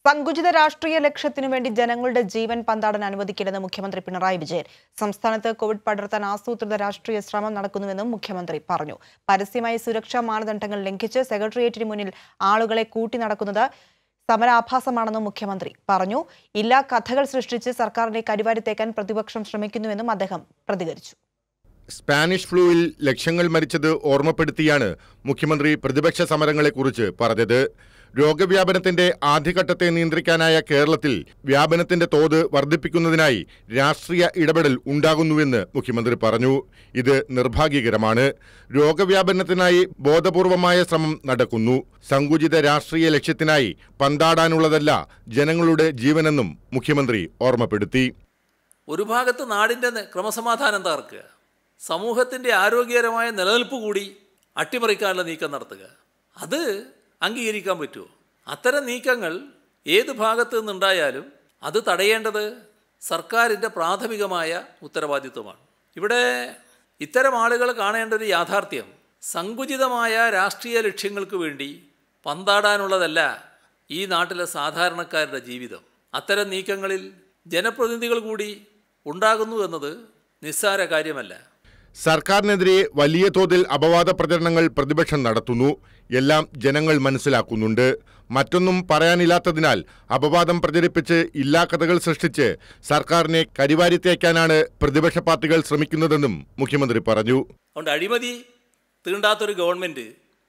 സങ്കുചിത രാഷ്ട്രീയ ലക്ഷ്യത്തിനു വേണ്ടി ജനങ്ങളുടെ ജീവൻ പന്താടാൻ അനുവദിക്കില്ലെന്ന് മുഖ്യമന്ത്രി പിണറായി വിജയൻ സംസ്ഥാനത്ത് കോവിഡ് പടർത്താൻ ആസൂത്രിത രാഷ്ട്രീയ ശ്രമം നടക്കുന്നുവെന്നും മുഖ്യമന്ത്രി പറഞ്ഞു പരസ്യമായി സുരക്ഷാ മാനദണ്ഡങ്ങൾ ലംഘിച്ച് സെക്രട്ടേറിയറ്റിന് മുന്നിൽ ആളുകളെ കൂട്ടി നടക്കുന്നത് സമരാഭാസമാണെന്നും മുഖ്യമന്ത്രി പറഞ്ഞു ഇല്ലാ കഥകൾ സൃഷ്ടിച്ച് സർക്കാരിനെ കരിവാരിത്തേക്കാൻ പ്രതിപക്ഷം ശ്രമിക്കുന്നുവെന്നും അദ്ദേഹം പ്രതികരിച്ചു സ്പാനിഷ് ഫ്ലൂവിൽ ലക്ഷങ്ങൾ മരിച്ചത് ഓർമ്മപ്പെടുത്തിയാണ് മുഖ്യമന്ത്രി പ്രതിപക്ഷ സമരങ്ങളെക്കുറിച്ച് പറഞ്ഞത് രോഗവ്യാപനത്തിന്റെ ആദ്യഘട്ടത്തെ നിയന്ത്രിക്കാനായ കേരളത്തിൽ വ്യാപനത്തിന്റെ തോത് വർദ്ധിപ്പിക്കുന്നതിനായി രാഷ്ട്രീയ ഇടപെടൽ ഉണ്ടാകുന്നുവെന്ന് മുഖ്യമന്ത്രി പറഞ്ഞു ഇത് നിർഭാഗ്യകരമാണ് രോഗവ്യാപനത്തിനായി ബോധപൂർവമായ ശ്രമം നടക്കുന്നു സങ്കുചിത രാഷ്ട്രീയ ലക്ഷ്യത്തിനായി പന്താടാനുള്ളതല്ല ജനങ്ങളുടെ ജീവനെന്നും മുഖ്യമന്ത്രി ഓർമ്മപ്പെടുത്തി ഒരു ഭാഗത്ത് നാടിൻ്റെ ന- ക്രമസമാധാനം തകർക്കുക സമൂഹത്തിൻ്റെ ആരോഗ്യകരമായ നിലനിൽപ്പ് കൂടി അട്ടിമറിക്കാനുള്ള നീക്കം നടത്തുക അത് അംഗീകരിക്കാൻ പറ്റുമോ അത്തരം നീക്കങ്ങൾ ഏത് ഭാഗത്ത് നിന്നുണ്ടായാലും അത് തടയേണ്ടത് സർക്കാരിൻ്റെ പ്രാഥമികമായ ഉത്തരവാദിത്വമാണ് ഇവിടെ ഇത്തരം ആളുകൾ കാണേണ്ട ഒരു യാഥാർത്ഥ്യം സങ്കുചിതമായ രാഷ്ട്രീയ ലക്ഷ്യങ്ങൾക്ക് വേണ്ടി പന്താടാനുള്ളതല്ല ഈ നാട്ടിലെ സാധാരണക്കാരുടെ ജീവിതം അത്തരം നീക്കങ്ങളിൽ ജനപ്രതിനിധികൾ കൂടി ഉണ്ടാകുന്നു എന്നത് നിസ്സാര കാര്യമല്ല സർക്കാരിനെതിരെ വലിയ തോതിൽ അപവാദ പ്രചരണങ്ങൾ പ്രതിപക്ഷം നടത്തുന്നു എല്ലാം ജനങ്ങൾ മനസ്സിലാക്കുന്നുണ്ട് മറ്റൊന്നും പറയാനില്ലാത്തതിനാൽ അപവാദം പ്രചരിപ്പിച്ച് ഇല്ലാ കഥകൾ സൃഷ്ടിച്ച് സർക്കാരിനെ കരിവാരിത്തേക്കാനാണ് പ്രതിപക്ഷ പാർട്ടികൾ ശ്രമിക്കുന്നതെന്നും മുഖ്യമന്ത്രി പറഞ്ഞു അതുകൊണ്ട് അഴിമതി തീണ്ടാത്തൊരു ഗവൺമെൻറ്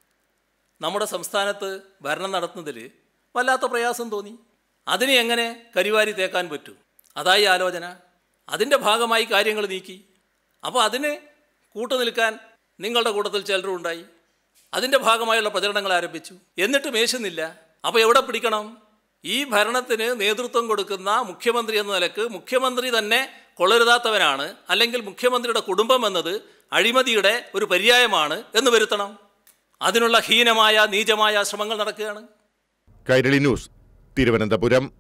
നമ്മുടെ സംസ്ഥാനത്ത് ഭരണം നടത്തുന്നതിൽ വല്ലാത്ത പ്രയാസം തോന്നി അതിനെ എങ്ങനെ കരിവാരി തേക്കാൻ പറ്റും അതായി ആലോചന അതിൻ്റെ ഭാഗമായി കാര്യങ്ങൾ നീക്കി അപ്പോൾ അതിന് കൂട്ടുനിൽക്കാൻ നിങ്ങളുടെ കൂട്ടത്തിൽ ചിലരും ഉണ്ടായി അതിൻ്റെ ഭാഗമായുള്ള പ്രചരണങ്ങൾ ആരംഭിച്ചു എന്നിട്ട് മേശുന്നില്ല അപ്പോൾ എവിടെ പിടിക്കണം ഈ ഭരണത്തിന് നേതൃത്വം കൊടുക്കുന്ന മുഖ്യമന്ത്രി എന്ന നിലക്ക് മുഖ്യമന്ത്രി തന്നെ കൊള്ളരുതാത്തവനാണ് അല്ലെങ്കിൽ മുഖ്യമന്ത്രിയുടെ കുടുംബം എന്നത് അഴിമതിയുടെ ഒരു പര്യായമാണ് എന്ന് വരുത്തണം അതിനുള്ള ഹീനമായ നീചമായ ശ്രമങ്ങൾ നടക്കുകയാണ് കൈരളി ന്യൂസ് തിരുവനന്തപുരം